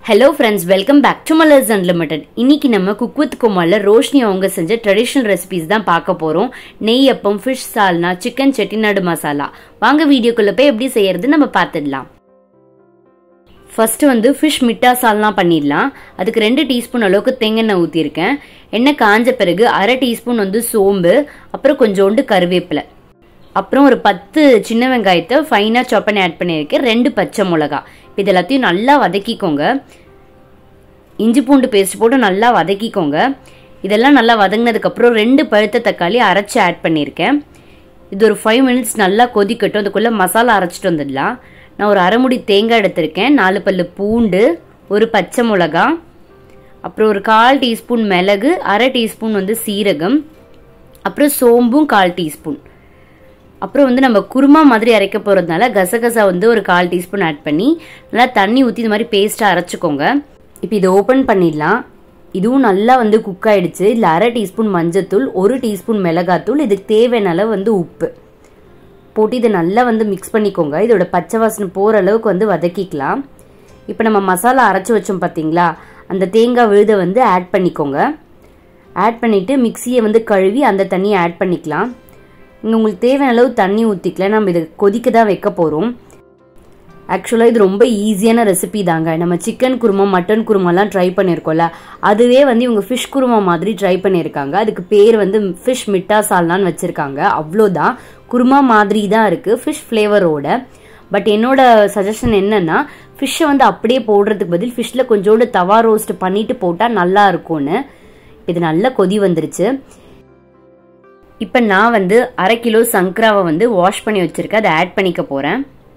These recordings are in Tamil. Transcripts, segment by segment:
hello friends welcome back to Malars unlimited இன்னைக்கு நம்ம குக் வித் குமாரில் ரோஷினி அவங்க செஞ்ச ட்ரெடிஷ்னல் ரெசிபிஸ் தான் பார்க்க போகிறோம் நெய் அப்பம் ஃபிஷ் சால்னா சிக்கன் செட்டிநாடு மசாலா வாங்க வீடியோக்குள்ளே போய் எப்படி செய்யறது நம்ம பார்த்துடலாம் ஃபர்ஸ்ட் வந்து ஃபிஷ் மிட்டா சால்னா பண்ணிடலாம் அதுக்கு ரெண்டு டீஸ்பூன் அளவுக்கு தேங்காய் ஊற்றிருக்கேன் எண்ணெய் காஞ்ச பிறகு அரை டீஸ்பூன் வந்து சோம்பு அப்புறம் கொஞ்சோண்டு கருவேப்பிலை அப்புறம் ஒரு பத்து சின்ன வெங்காயத்தை ஃபைனாக சாப் பண்ணி ஆட் பண்ணியிருக்கேன் ரெண்டு பச்சை மிளகா இப்போ இது எல்லாத்தையும் நல்லா வதக்கிக்கோங்க இஞ்சி பூண்டு பேஸ்ட் போட்டு நல்லா வதக்கிக்கோங்க இதெல்லாம் நல்லா வதங்கினதுக்கப்புறம் ரெண்டு பழுத்த தக்காளி அரைச்சி ஆட் பண்ணியிருக்கேன் இது ஒரு ஃபைவ் மினிட்ஸ் நல்லா கொதிக்கட்டும் அதுக்குள்ளே மசாலா அரைச்சிட்டு வந்துடலாம் நான் ஒரு அரைமுடி தேங்காய் எடுத்திருக்கேன் நாலு பல்லு பூண்டு ஒரு பச்சை மிளகா அப்புறம் ஒரு கால் டீஸ்பூன் மிளகு அரை டீஸ்பூன் வந்து சீரகம் அப்புறம் சோம்பும் கால் டீஸ்பூன் அப்புறம் வந்து நம்ம குருமா மாதிரி அரைக்க போகிறதுனால கசகசா வந்து ஒரு கால் டீஸ்பூன் ஆட் பண்ணி நல்லா தண்ணி ஊற்றி இந்த மாதிரி பேஸ்ட்டாக அரைச்சிக்கோங்க இப்போ இதை ஓப்பன் பண்ணிடலாம் இதுவும் நல்லா வந்து குக் ஆயிடுச்சு இதில் அரை டீஸ்பூன் மஞ்சத்தூள் ஒரு டீஸ்பூன் மிளகாத்தூள் இதுக்கு தேவையான அளவு வந்து உப்பு போட்டு இதை நல்லா வந்து மிக்ஸ் பண்ணிக்கோங்க இதோட பச்சை வாசனை போகிற அளவுக்கு வந்து வதக்கிக்கலாம் இப்போ நம்ம மசாலா அரைச்சி வச்சோம் பார்த்தீங்களா அந்த தேங்காய் விழுதை வந்து ஆட் பண்ணிக்கோங்க ஆட் பண்ணிவிட்டு மிக்சியை வந்து கழுவி அந்த தண்ணியை ஆட் பண்ணிக்கலாம் இங்கே உங்களுக்கு தேவையான அளவு தண்ணி ஊற்றிக்கலாம் நம்ம இதை கொதிக்க தான் வைக்க போகிறோம் ஆக்சுவலாக இது ரொம்ப ஈஸியான ரெசிபி தாங்க நம்ம சிக்கன் குருமா மட்டன் குருமாலாம் ட்ரை பண்ணியிருக்கோம்ல அதுவே வந்து இவங்க ஃபிஷ் குருமா மாதிரி ட்ரை பண்ணியிருக்காங்க அதுக்கு பேர் வந்து ஃபிஷ் மிட்டா சால்னான்னு வச்சுருக்காங்க அவ்வளோதான் குருமா மாதிரி தான் இருக்குது ஃபிஷ் ஃப்ளேவரோட பட் என்னோட சஜஷன் என்னன்னா ஃபிஷ்ஷை வந்து அப்படியே போடுறதுக்கு பதில் ஃபிஷ்ஷில் கொஞ்சோண்டு தவா ரோஸ்ட் பண்ணிட்டு போட்டால் நல்லா இருக்கும்னு இது நல்லா கொதி வந்துருச்சு இப்போ நான் வந்து அரை கிலோ சங்கராவை வந்து வாஷ் பண்ணி வச்சுருக்கேன் அதை ஆட் பண்ணிக்க போகிறேன்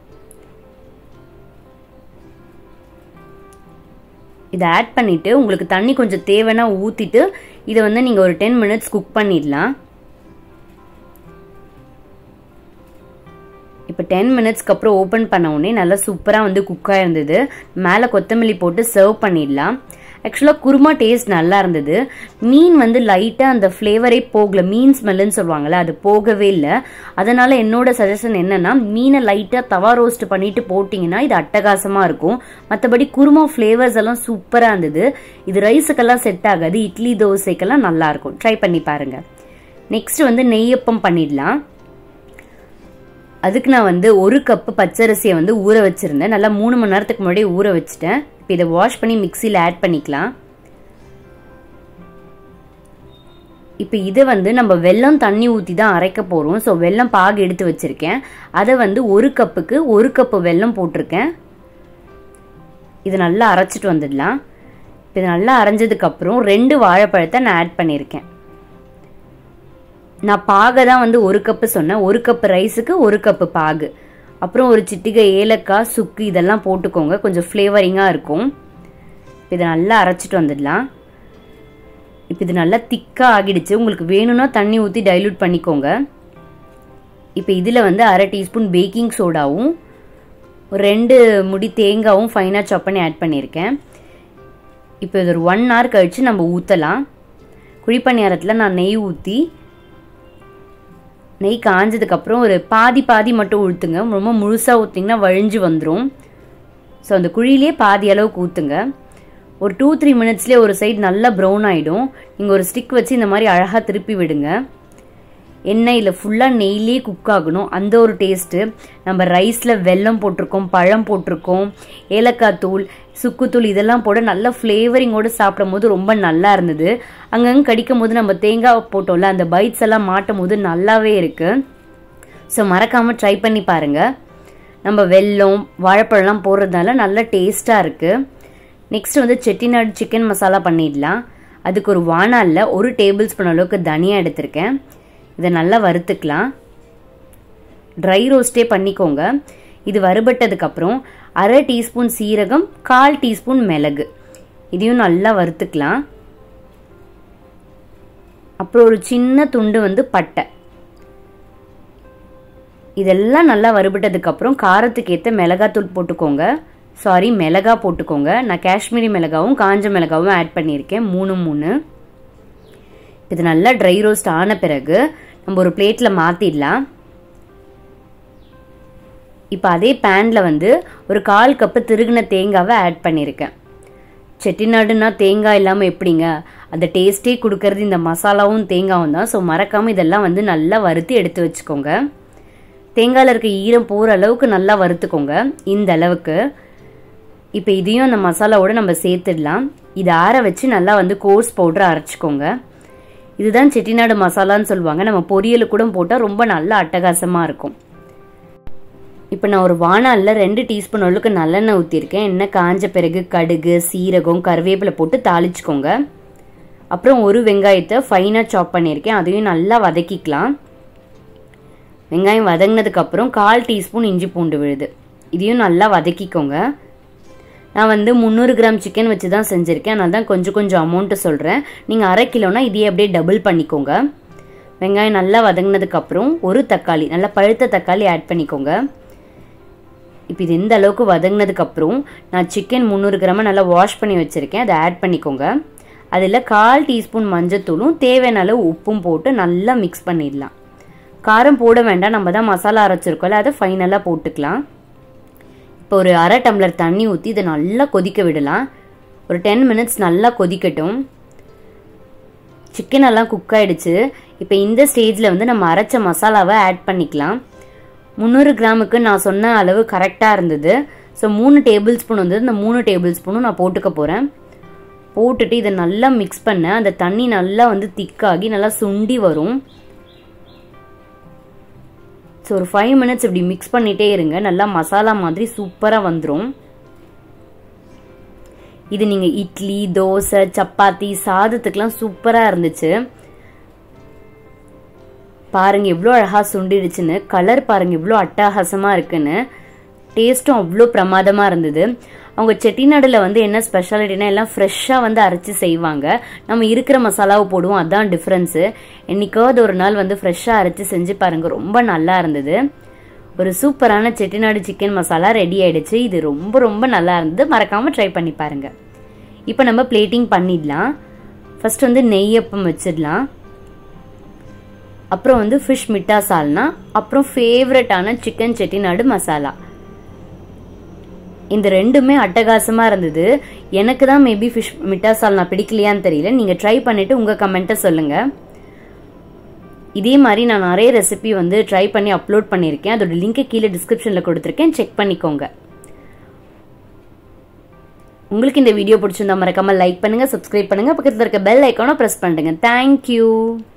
இதை ஆட் பண்ணிவிட்டு உங்களுக்கு தண்ணி கொஞ்சம் தேவைன்னா ஊற்றிட்டு இதை வந்து நீங்கள் ஒரு டென் மினிட்ஸ் குக் பண்ணிடலாம் இப்போ டென் மினிட்ஸ்க்கு அப்புறம் ஓப்பன் பண்ண உடனே நல்லா சூப்பராக வந்து குக் ஆயிருந்தது மேலே கொத்தமல்லி போட்டு சர்வ் பண்ணிடலாம் ஆக்சுவலாக குருமா டேஸ்ட் நல்லா இருந்தது மீன் வந்து லைட்டாக அந்த ஃப்ளேவரே போகல மீன் ஸ்மெல்லுன்னு சொல்லுவாங்கள்ல அது போகவே இல்லை அதனால் என்னோட சஜஷன் என்னென்னா மீனை லைட்டாக தவா ரோஸ்ட் பண்ணிட்டு போட்டிங்கன்னா இது அட்டகாசமாக இருக்கும் மற்றபடி குருமா ஃப்ளேவர்ஸ் எல்லாம் சூப்பராக இருந்தது இது ரைஸுக்கெல்லாம் செட் ஆகாது இட்லி தோசைக்கெல்லாம் நல்லாயிருக்கும் ட்ரை பண்ணி பாருங்கள் நெக்ஸ்ட் வந்து நெய்யப்பம் பண்ணிடலாம் அதுக்கு நான் வந்து ஒரு கப்பு பச்சரிசியை வந்து ஊற வச்சுருந்தேன் நல்லா மூணு மணி நேரத்துக்கு முன்னாடி ஊற வச்சுட்டேன் இப்போ இதை வாஷ் பண்ணி மிக்சியில் ஆட் பண்ணிக்கலாம் இப்போ இதை வந்து நம்ம வெல்லம் தண்ணி ஊற்றி தான் அரைக்க போகிறோம் ஸோ வெல்லம் பாகு எடுத்து வச்சுருக்கேன் அதை வந்து ஒரு கப்புக்கு ஒரு கப்பு வெல்லம் போட்டிருக்கேன் இதை நல்லா அரைச்சிட்டு வந்துடலாம் இது நல்லா அரைஞ்சதுக்கப்புறம் ரெண்டு வாழைப்பழத்தை நான் ஆட் பண்ணியிருக்கேன் நான் பாகை தான் வந்து ஒரு கப்பு சொன்னேன் ஒரு கப்பு ரைஸுக்கு ஒரு கப்பு பாகு அப்புறம் ஒரு சிட்டிகை ஏலக்காய் சுக்கு இதெல்லாம் போட்டுக்கோங்க கொஞ்சம் ஃப்ளேவரிங்காக இருக்கும் இதை நல்லா அரைச்சிட்டு வந்துடலாம் இப்போ இது நல்லா திக்காக ஆகிடுச்சு உங்களுக்கு வேணும்னா தண்ணி ஊற்றி டைல்யூட் பண்ணிக்கோங்க இப்போ இதில் வந்து அரை டீஸ்பூன் பேக்கிங் சோடாவும் ரெண்டு முடி தேங்காவும் ஃபைனாக சாப் பண்ணி ஆட் பண்ணியிருக்கேன் இப்போ இது ஒரு ஒன் ஹவர் கழித்து நம்ம ஊற்றலாம் குழிப்பணியாரத்தில் நான் நெய் ஊற்றி நெய் காஞ்சதுக்கப்புறம் ஒரு பாதி பாதி மட்டும் ஊற்றுங்க ரொம்ப முழுசாக ஊற்றிங்கன்னா வழிஞ்சு வந்துடும் ஸோ அந்த குழியிலே பாதி அளவுக்கு ஊற்றுங்க ஒரு டூ த்ரீ மினிட்ஸ்லேயே ஒரு சைடு நல்லா ப்ரௌன் ஆகிடும் நீங்கள் ஒரு ஸ்டிக் வச்சு இந்த மாதிரி அழகாக திருப்பி விடுங்க எண்ணெயில் ஃபுல்லாக நெய்லேயே குக் ஆகணும் அந்த ஒரு டேஸ்ட்டு நம்ம ரைஸில் வெல்லம் போட்டிருக்கோம் பழம் போட்டிருக்கோம் ஏலக்காய் தூள் சுக்குத்தூள் இதெல்லாம் போட நல்ல ஃப்ளேவரிங்கோடு சாப்பிடும் போது ரொம்ப நல்லா இருந்தது அங்கங்கே கடிக்கும் போது நம்ம தேங்காய் போட்டோம்ல அந்த பைட்ஸ் எல்லாம் மாட்டும் போது நல்லாவே இருக்குது ஸோ மறக்காமல் ட்ரை பண்ணி பாருங்கள் நம்ம வெல்லம் வாழைப்பழம்லாம் போடுறதுனால நல்ல டேஸ்ட்டாக இருக்குது நெக்ஸ்ட் வந்து செட்டிநாடு சிக்கன் மசாலா பண்ணிடலாம் அதுக்கு ஒரு வானாலில் ஒரு டேபிள் ஸ்பூன் அளவுக்கு தனியாக எடுத்திருக்கேன் இதை நல்லா வறுத்துக்கலாம் ட்ரை ரோஸ்டே பண்ணிக்கோங்க இது வறுபட்டதுக்கப்புறம் அரை டீஸ்பூன் சீரகம் கால் டீஸ்பூன் மிளகு இதையும் நல்லா வறுத்துக்கலாம் அப்புறம் ஒரு சின்ன துண்டு வந்து பட்டை இதெல்லாம் நல்லா வறுபட்டதுக்கப்புறம் காரத்துக்கு ஏற்ற மிளகாத்தூள் போட்டுக்கோங்க சாரி மிளகா போட்டுக்கோங்க நான் காஷ்மீரி மிளகாவும் காஞ்ச மிளகாவும் ஆட் பண்ணியிருக்கேன் மூணு மூணு இது நல்லா ட்ரை ரோஸ்ட் ஆன பிறகு நம்ம ஒரு பிளேட்டில் மாற்றிடலாம் இப்போ அதே பேனில் வந்து ஒரு கால் கப்பு திருகின தேங்காவை ஆட் பண்ணியிருக்கேன் செட்டிநாடுனா தேங்காய் இல்லாமல் எப்படிங்க அந்த டேஸ்ட்டே கொடுக்கறது இந்த மசாலாவும் தேங்காயும் தான் ஸோ மறக்காமல் இதெல்லாம் வந்து நல்லா வறுத்து எடுத்து வச்சுக்கோங்க தேங்காயில் இருக்க ஈரம் போகிற அளவுக்கு நல்லா வறுத்துக்கோங்க இந்த அளவுக்கு இப்போ இதையும் அந்த மசாலாவோட நம்ம சேர்த்துடலாம் இதை ஆற வச்சு நல்லா வந்து கோர்ஸ் பவுடர் அரைச்சிக்கோங்க இதுதான் செட்டிநாடு மசாலான்னு சொல்லுவாங்க நம்ம பொரியல் கூட போட்டால் ரொம்ப நல்லா அட்டகாசமாக இருக்கும் இப்போ நான் ஒரு வானாலில் ரெண்டு டீஸ்பூன் அளவுக்கு நல்லெண்ணெய் ஊற்றிருக்கேன் எண்ணெய் காஞ்ச பிறகு கடுகு சீரகம் கருவேப்பிலை போட்டு தாளிச்சுக்கோங்க அப்புறம் ஒரு வெங்காயத்தை ஃபைனாக சாப் பண்ணியிருக்கேன் அதையும் நல்லா வதக்கிக்கலாம் வெங்காயம் வதங்கினதுக்கப்புறம் கால் டீஸ்பூன் இஞ்சி பூண்டு விழுது இதையும் நல்லா வதக்கிக்கோங்க நான் வந்து முந்நூறு கிராம் சிக்கன் வச்சு தான் செஞ்சுருக்கேன் அதனால தான் கொஞ்சம் கொஞ்சம் அமௌண்ட்டு சொல்கிறேன் நீங்கள் அரை கிலோனா இதையே அப்படியே டபுள் பண்ணிக்கோங்க வெங்காயம் நல்லா வதங்கினதுக்கப்புறம் ஒரு தக்காளி நல்லா பழுத்த தக்காளி ஆட் பண்ணிக்கோங்க இப்போ இது எந்த அளவுக்கு வதங்கினதுக்கப்புறம் நான் சிக்கன் முந்நூறு கிராம நல்லா வாஷ் பண்ணி வச்சுருக்கேன் அதை ஆட் பண்ணிக்கோங்க அதில் கால் டீஸ்பூன் மஞ்சத்தூளும் தேவையான அளவு உப்பும் போட்டு நல்லா மிக்ஸ் பண்ணிடலாம் காரம் போட வேண்டாம் நம்ம தான் மசாலா அரைச்சிருக்கோம்ல அதை ஃபைனலாக போட்டுக்கலாம் இப்போ ஒரு அரை டம்ளர் தண்ணி ஊற்றி இதை நல்லா கொதிக்க விடலாம் ஒரு டென் மினிட்ஸ் நல்லா கொதிக்கட்டும் சிக்கன் எல்லாம் குக் ஆயிடுச்சு இப்போ இந்த ஸ்டேஜில் வந்து நம்ம அரைச்ச மசாலாவை ஆட் பண்ணிக்கலாம் முந்நூறு கிராமுக்கு நான் சொன்ன அளவு கரெக்டாக இருந்தது ஸோ மூணு டேபிள் ஸ்பூன் வந்தது இந்த மூணு டேபிள் ஸ்பூனும் நான் போட்டுக்க போகிறேன் போட்டுட்டு இதை நல்லா மிக்ஸ் பண்ண அந்த தண்ணி நல்லா வந்து திக்காகி நல்லா சுண்டி வரும் ஸோ ஒரு ஃபைவ் மினிட்ஸ் இப்படி மிக்ஸ் பண்ணிகிட்டே இருங்க நல்லா மசாலா மாதிரி சூப்பராக வந்துடும் இது நீங்கள் இட்லி தோசை சப்பாத்தி சாதத்துக்கெலாம் சூப்பராக இருந்துச்சு பாருங்க எவ்வளோ அழகாக சுண்டிடுச்சுன்னு கலர் பாருங்க இவ்வளோ அட்டகாசமாக இருக்குன்னு டேஸ்ட்டும் அவ்வளோ பிரமாதமாக இருந்தது அவங்க செட்டிநாடில் வந்து என்ன ஸ்பெஷாலிட்டினா எல்லாம் ஃப்ரெஷ்ஷாக வந்து அரைச்சி செய்வாங்க நம்ம இருக்கிற மசாலாவை போடுவோம் அதான் டிஃப்ரென்ஸு என்னைக்காவது ஒரு நாள் வந்து ஃப்ரெஷ்ஷாக அரைச்சி செஞ்சு பாருங்கள் ரொம்ப நல்லா இருந்தது ஒரு சூப்பரான செட்டிநாடு சிக்கன் மசாலா ரெடி ஆயிடுச்சு இது ரொம்ப ரொம்ப நல்லா இருந்தது மறக்காமல் ட்ரை பண்ணி பாருங்கள் இப்போ நம்ம பிளேட்டிங் பண்ணிடலாம் ஃபர்ஸ்ட் வந்து நெய்யப்பம் வச்சிடலாம் அப்புறம் வந்து ஃபிஷ் மிட்டா சால்னா அப்புறம் ஃபேவரட்டான சிக்கன் செட்டிநாடு மசாலா இந்த ரெண்டுமே அட்டகாசமாக இருந்தது எனக்கு தான் மேபி ஃபிஷ் மிட்டா சால்னா பிடிக்கலையான்னு தெரியல நீங்கள் ட்ரை பண்ணிவிட்டு உங்கள் கமெண்ட்டை சொல்லுங்கள் இதே மாதிரி நான் நிறைய ரெசிபி வந்து ட்ரை பண்ணி அப்லோட் பண்ணியிருக்கேன் அதோட லிங்கை கீழே டிஸ்கிரிப்ஷனில் கொடுத்துருக்கேன் செக் பண்ணிக்கோங்க உங்களுக்கு இந்த வீடியோ பிடிச்சிருந்தா மறக்காமல் லைக் பண்ணுங்கள் சப்ஸ்கிரைப் பண்ணுங்கள் பக்கத்தில் இருக்க பெல் ஐக்கானை ப்ரெஸ் பண்ணுங்க தேங்க்யூ